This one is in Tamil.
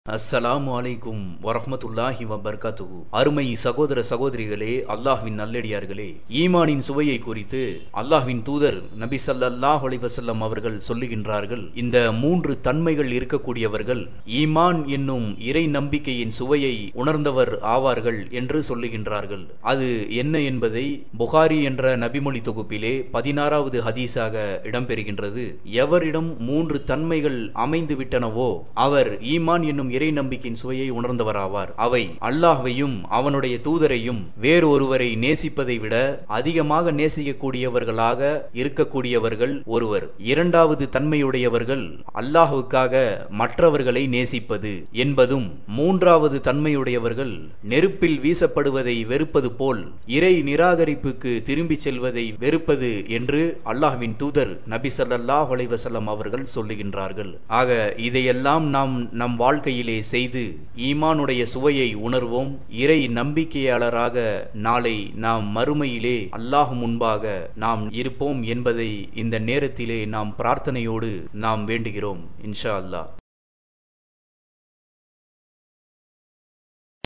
அஸ்ஸலாமு அலைக்கும் வரஹ்மத்துல்லாஹி வபர்காத்துஹு அருமை சகோதர சகோதரிகளே அல்லாஹ்வின் நல்லடியார்களே ஈமானின் சுவையை குறித்து அல்லாஹ்வின் தூதர் நபி ஸல்லல்லாஹு அலைஹி வஸல்லம் அவர்கள் சொல்லுகின்றார்கள் இந்த மூன்று தன்மைகள் இருக்கக்கூடியவர்கள் ஈமான் என்னும் இறை நம்பிக்கையின் சுவையை உணர்ந்தவர் ஆவார்கள் என்று சொல்லுகின்றார்கள் அது என்ன என்பதை புகாரி என்ற நபிமொழி தொகுப்பிலே பதினாறாவது ஹதீஸாக இடம்பெறுகின்றது எவரிடம் மூன்று தன்மைகள் அமைந்து விட்டனவோ அவர் ஈமான் என்னும் இறை நம்பிக்கையின் சுவையை உணர்ந்தவராவார் அவை அல்லாஹ்வையும் அவனுடைய தூதரையும் வேறு ஒருவரை நேசிப்பதை விட அதிகமாக நேசிக்கக்கூடியவர்களாக இருக்கக்கூடியவர்கள் ஒருவர் இரண்டாவது தன்மையுடையவர்கள் அல்லாஹுக்காக மற்றவர்களை நேசிப்பது என்பதும் மூன்றாவது தன்மையுடையவர்கள் நெருப்பில் வீசப்படுவதை வெறுப்பது போல் இறை நிராகரிப்புக்கு திரும்பிச் செல்வதை வெறுப்பது என்று அல்லாஹ்வின் தூதர் நபி ஸல்லல்லாஹு அலைஹி வஸல்லம் அவர்கள் சொல்லுகின்றார்கள் ஆக இதையெல்லாம் நாம் நம் வாழ்க்கையிலே செய்து ஈமானுடைய சுவையை உணர்வோம் இறை நம்பிக்கையாளராக நாளை நாம் மறுமையிலே அல்லாஹ் முன்பாக நாம் இருப்போம் என்பதை இந்த நேரத்திலே நாம் பிரார்த்தனையோடு நாம் வேண்டுகிறோம் இன்ஷா அல்லாஹ்